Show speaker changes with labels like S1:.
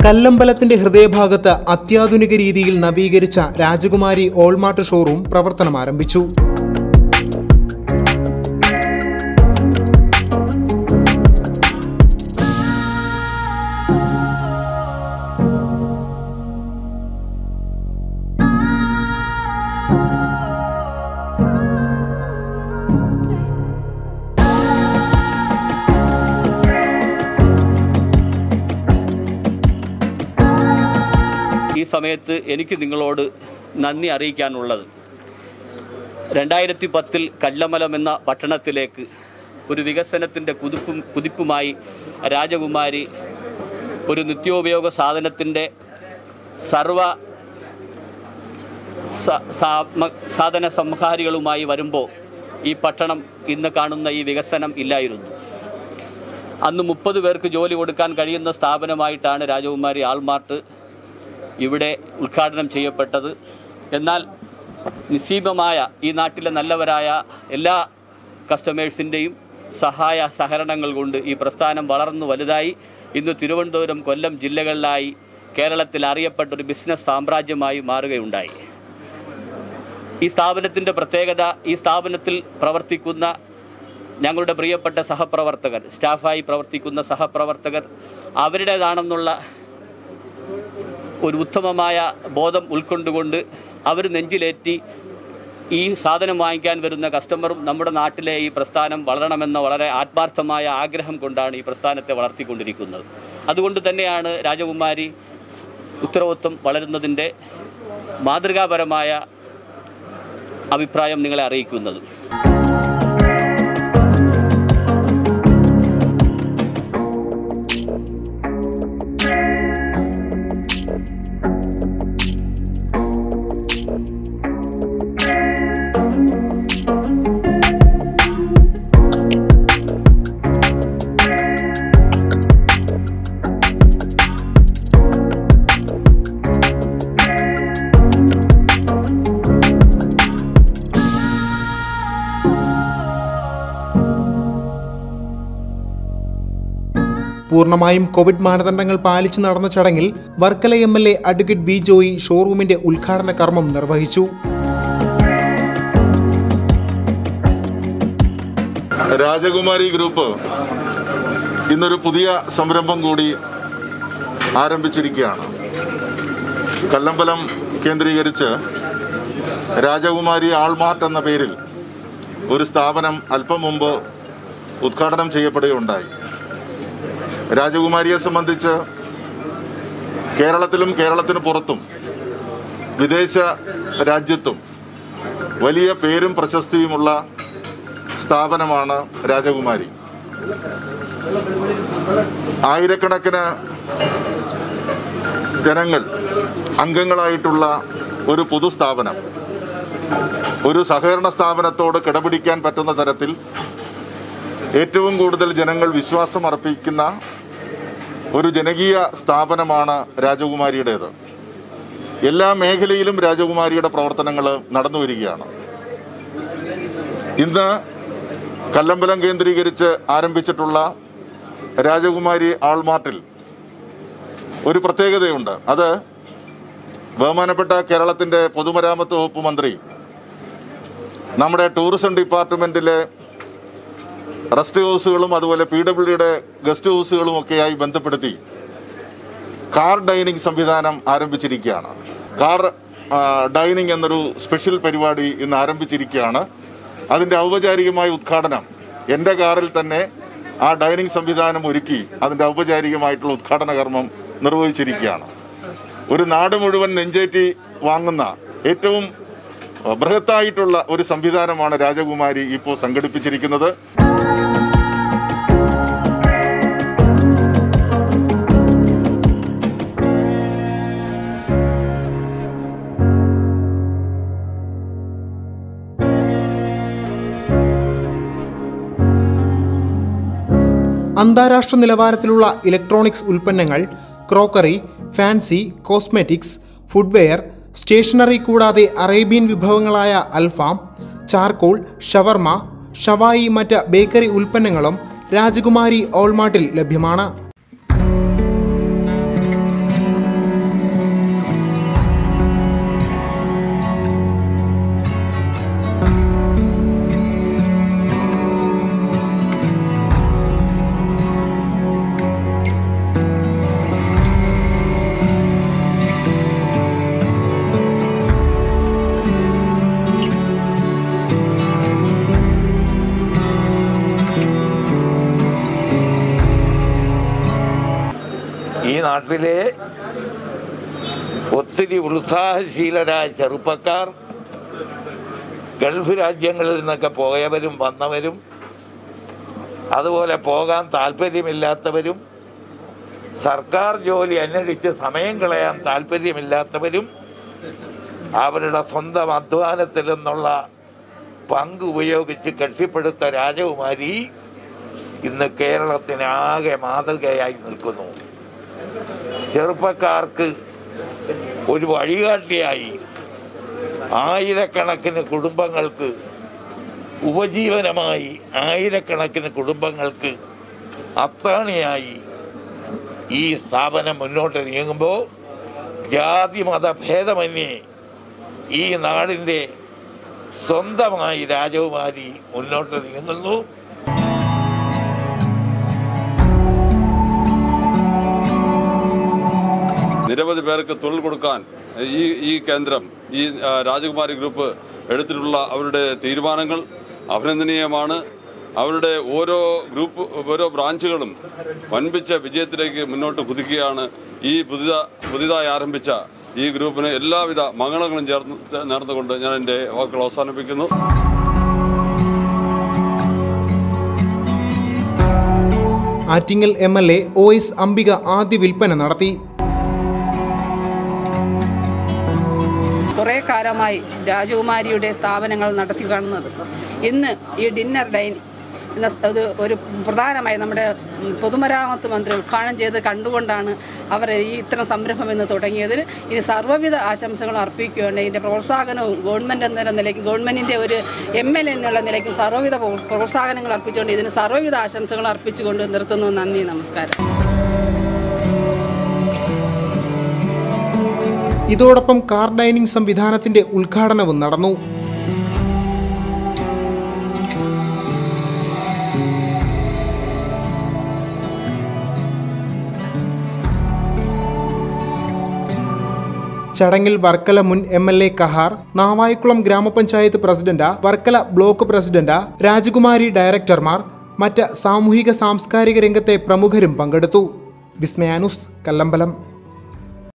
S1: കല്ലമ്പലത്തിന്റെ ഹൃദയഭാഗത്ത് അത്യാധുനിക രീതിയിൽ നവീകരിച്ച രാജകുമാരി ഓൾമാർട്ട് ഷോറൂം പ്രവർത്തനം ആരംഭിച്ചു
S2: ഈ സമയത്ത് എനിക്ക് നിങ്ങളോട് നന്ദി അറിയിക്കാനുള്ളത് രണ്ടായിരത്തി പത്തിൽ കല്ലമലം എന്ന പട്ടണത്തിലേക്ക് ഒരു വികസനത്തിൻ്റെ കുതിപ്പും കുതിപ്പുമായി രാജകുമാരി ഒരു നിത്യോപയോഗ സാധനത്തിൻ്റെ സർവ സ- സാമ- സാധന സംഹാരികളുമായി വരുമ്പോൾ ഈ പട്ടണം ഇന്ന് കാണുന്ന ഈ വികസനം ഇല്ലായിരുന്നു അന്ന് മുപ്പത് പേർക്ക് ജോലി കൊടുക്കാൻ കഴിയുന്ന സ്ഥാപനമായിട്ടാണ് രാജകുമാരി ആൾമാർട്ട് ഇവിടെ ഉദ്ഘാടനം ചെയ്യപ്പെട്ടത് എന്നാൽ നിസ്സീമമായ ഈ നാട്ടിലെ നല്ലവരായ എല്ലാ കസ്റ്റമേഴ്സിൻ്റെയും സഹായ സഹകരണങ്ങൾ കൊണ്ട് ഈ പ്രസ്ഥാനം വളർന്നു വലുതായി ഇന്ന് തിരുവനന്തപുരം കൊല്ലം ജില്ലകളിലായി കേരളത്തിൽ അറിയപ്പെട്ട ഒരു ബിസിനസ് സാമ്രാജ്യമായി മാറുകയുണ്ടായി ഈ സ്ഥാപനത്തിൻ്റെ പ്രത്യേകത ഈ സ്ഥാപനത്തിൽ പ്രവർത്തിക്കുന്ന ഞങ്ങളുടെ പ്രിയപ്പെട്ട സഹപ്രവർത്തകർ സ്റ്റാഫായി പ്രവർത്തിക്കുന്ന സഹപ്രവർത്തകർ അവരുടേതാണെന്നുള്ള ഒരു ഉത്തമമായ ബോധം ഉൾക്കൊണ്ടുകൊണ്ട് അവർ നെഞ്ചിലേറ്റി ഈ സാധനം വാങ്ങിക്കാൻ വരുന്ന കസ്റ്റമറും നമ്മുടെ നാട്ടിലെ ഈ പ്രസ്ഥാനം വളരണമെന്ന വളരെ ആത്മാർത്ഥമായ ആഗ്രഹം കൊണ്ടാണ് ഈ പ്രസ്ഥാനത്തെ വളർത്തിക്കൊണ്ടിരിക്കുന്നത് അതുകൊണ്ട് തന്നെയാണ് രാജകുമാരി ഉത്തരവാദിത്വം വളരുന്നതിൻ്റെ മാതൃകാപരമായ അഭിപ്രായം നിങ്ങളെ അറിയിക്കുന്നത്
S1: പൂർണ്ണമായും കോവിഡ് മാനദണ്ഡങ്ങൾ പാലിച്ചു നടന്ന ചടങ്ങിൽ Varkala M L A advocate B Joy ഷോറൂമിന്റെ ഉദ്ഘാടന കർമ്മം നിർവഹിച്ചു
S3: രാജകുമാരി ഗ്രൂപ്പ് ഇന്നൊരു പുതിയ സംരംഭം കൂടി ആരംഭിച്ചിരിക്കുകയാണ് കല്ലമ്പലം കേന്ദ്രീകരിച്ച് രാജകുമാരി ആൾമാർട്ട് എന്ന പേരിൽ ഒരു സ്ഥാപനം അല്പം മുമ്പ് ഉദ്ഘാടനം ചെയ്യപ്പെടുകയുണ്ടായി രാജകുമാരിയെ സംബന്ധിച്ച് കേരളത്തിലും കേരളത്തിന് പുറത്തും വിദേശ രാജ്യത്തും വലിയ പേരും പ്രശസ്തിയുമുള്ള സ്ഥാപനമാണ് രാജകുമാരി ആയിരക്കണക്കിന് ജനങ്ങൾ അംഗങ്ങളായിട്ടുള്ള ഒരു പൊതുസ്ഥാപനം ഒരു സഹകരണ സ്ഥാപനത്തോട് കിടപിടിക്കാൻ പറ്റുന്ന തരത്തിൽ ഏറ്റവും കൂടുതൽ ജനങ്ങൾ വിശ്വാസം അർപ്പിക്കുന്ന ഒരു ജനകീയ സ്ഥാപനമാണ് രാജകുമാരിയുടേത് എല്ലാ മേഖലയിലും രാജകുമാരിയുടെ പ്രവർത്തനങ്ങൾ നടന്നു വരികയാണ് ഇന്ന് കല്ലമ്പലം കേന്ദ്രീകരിച്ച് ആരംഭിച്ചിട്ടുള്ള രാജകുമാരി ആൾമാർട്ടിൽ ഒരു പ്രത്യേകതയുണ്ട് അത് ബഹുമാനപ്പെട്ട കേരളത്തിന്റെ പൊതുമരാമത്ത് വകുപ്പ് മന്ത്രി നമ്മുടെ ടൂറിസം ഡിപ്പാർട്ട്മെന്റിലെ റെസ്റ്റ് ഹൗസുകളും അതുപോലെ പി ഡബ്ല്യു ഡിയുടെ ഗസ്റ്റ് ഹൗസുകളും ഒക്കെയായി ബന്ധപ്പെടുത്തി കാർ ഡൈനിങ് സംവിധാനം ആരംഭിച്ചിരിക്കുകയാണ് കാർ ആ, ഡൈനിങ് എന്നൊരു സ്പെഷ്യൽ പരിപാടി ഇന്ന് ആരംഭിച്ചിരിക്കുകയാണ് അതിന്റെ ഔപചാരികമായ ഉദ്ഘാടനം എൻ്റെ കാറിൽ തന്നെ ആ ഡൈനിങ് സംവിധാനം ഒരുക്കി അതിന്റെ ഔപചാരികമായിട്ടുള്ള ഉദ്ഘാടന കർമ്മം നിർവഹിച്ചിരിക്കുകയാണ് ഒരു നാട് മുഴുവൻ നെഞ്ചേറ്റി വാങ്ങുന്ന ഏറ്റവും ആ, ബൃഹത്തായിട്ടുള്ള ഒരു സംവിധാനമാണ് രാജകുമാരി ഇപ്പോൾ സംഘടിപ്പിച്ചിരിക്കുന്നത്
S1: അന്താരാഷ്ട്ര നിലവാരത്തിലുള്ള ഇലക്ട്രോണിക്സ് ഉൽപ്പന്നങ്ങൾ crockery fancy cosmetics footwear stationery കൂടാതെ അറേബ്യൻ വിഭവങ്ങളായ അൽഫാം ചാർക്കോൾ ഷവർമ ഷവായി മറ്റ് ബേക്കറി ഉൽപ്പന്നങ്ങളും രാജകുമാരി ഓൾമാർട്ടിൽ ലഭ്യമാണ്
S4: നാട്ടിലെ ഒത്തിരി ഉത്സാഹശീലരായ ചെറുപ്പക്കാർ ഗൾഫ് രാജ്യങ്ങളിൽ നിന്നൊക്കെ പോയവരും വന്നവരും അതുപോലെ പോകാൻ താല്പര്യമില്ലാത്തവരും സർക്കാർ ജോലി അന്വേഷിച്ച് സമയം കളയാൻ താല്പര്യമില്ലാത്തവരും അവരുടെ സ്വന്തം അധ്വാനത്തിൽ നിന്നുള്ള പങ്ക് ഉപയോഗിച്ച് കെട്ടിപ്പടുത്ത രാജകുമാരി ഇന്ന് കേരളത്തിന് ആകെ മാതൃകയായി നിൽക്കുന്നു ചെറുപ്പക്കാർക്ക് ഒരു വഴികാട്ടിയായി ആയിരക്കണക്കിന് കുടുംബങ്ങൾക്ക് ഉപജീവനമായി ആയിരക്കണക്കിന് കുടുംബങ്ങൾക്ക് അത്താണിയായി ഈ സ്ഥാപനം മുന്നോട്ട് നീങ്ങുമ്പോൾ ജാതി മത ഭേദമന്യേ ഈ നാടിൻ്റെ സ്വന്തമായി രാജകുമാരി മുന്നോട്ട് നീങ്ങുന്നു
S5: നിരവധി പേർക്ക് തൊഴിൽ കൊടുക്കാൻ ഈ ഈ കേന്ദ്രം ഈ ആ, രാജകുമാരി ഗ്രൂപ്പ് എടുത്തിട്ടുള്ള അവരുടെ തീരുമാനങ്ങൾ അഭിനന്ദനീയമാണ് അവരുടെ ഓരോ ഗ്രൂപ്പ് ഓരോ ബ്രാഞ്ചുകളും വൻപിച്ച വിജയത്തിലേക്ക് മുന്നോട്ട് കുതിക്കുകയാണ് ഈ പുതിയ പുതിയതായി ആരംഭിച്ച ഈ ഗ്രൂപ്പിന് എല്ലാവിധ മംഗളങ്ങളും ചേർന്ന് നേർന്നുകൊണ്ട് ഞാൻ എൻ്റെ വാക്കുകൾ അവസാനിപ്പിക്കുന്നു
S1: Attingal M L A O S Ambika ആദ്യ വിൽപ്പന നടത്തി
S6: കുറേ കാലമായി രാജകുമാരിയുടെ സ്ഥാപനങ്ങൾ നടത്തി കാണുന്നത് ഇന്ന് ഈ ഡിന്നർ ഡൈൻ എന്ന അത് ഒരു പ്രധാനമായി നമ്മുടെ ഉം, പൊതുമരാമത്ത് മന്ത്രി ഉദ്ഘാടനം ചെയ്ത് കണ്ടുകൊണ്ടാണ് അവർ ഈ ഇത്തരം സംരംഭം എന്ന് തുടങ്ങിയതിൽ ഇനി സർവ്വവിധ ആശംസകൾ അർപ്പിക്കുകയാണ് ഇതിൻ്റെ പ്രോത്സാഹനവും ഗവൺമെൻറ് എന്ന നിലയ്ക്ക് ഗവൺമെൻറ്റിൻ്റെ ഒരു എം എൽ എ എന്നുള്ള നിലയ്ക്ക് സർവ്വവിധ പ്രോ- പ്രോത്സാഹനങ്ങൾ അർപ്പിച്ചുകൊണ്ട് ഇതിന് സർവ്വവിധ ആശംസകൾ അർപ്പിച്ചുകൊണ്ട് നിർത്തുന്നു നന്ദി നമസ്കാരം
S1: ഇതോടൊപ്പം കാർ ഡൈനിങ് സംവിധാനത്തിന്റെ ഉദ്ഘാടനവും നടന്നു ചടങ്ങിൽ വർക്കല മുൻ M L A Kahar Navaikulam ഗ്രാമപഞ്ചായത്ത് പ്രസിഡന്റ് വർക്കല ബ്ലോക്ക് പ്രസിഡന്റ് രാജകുമാരി ഡയറക്ടർമാർ മറ്റ് സാമൂഹിക സാംസ്കാരിക രംഗത്തെ പ്രമുഖരും പങ്കെടുത്തു വിസ്മയാനുസ് കല്ലമ്പലം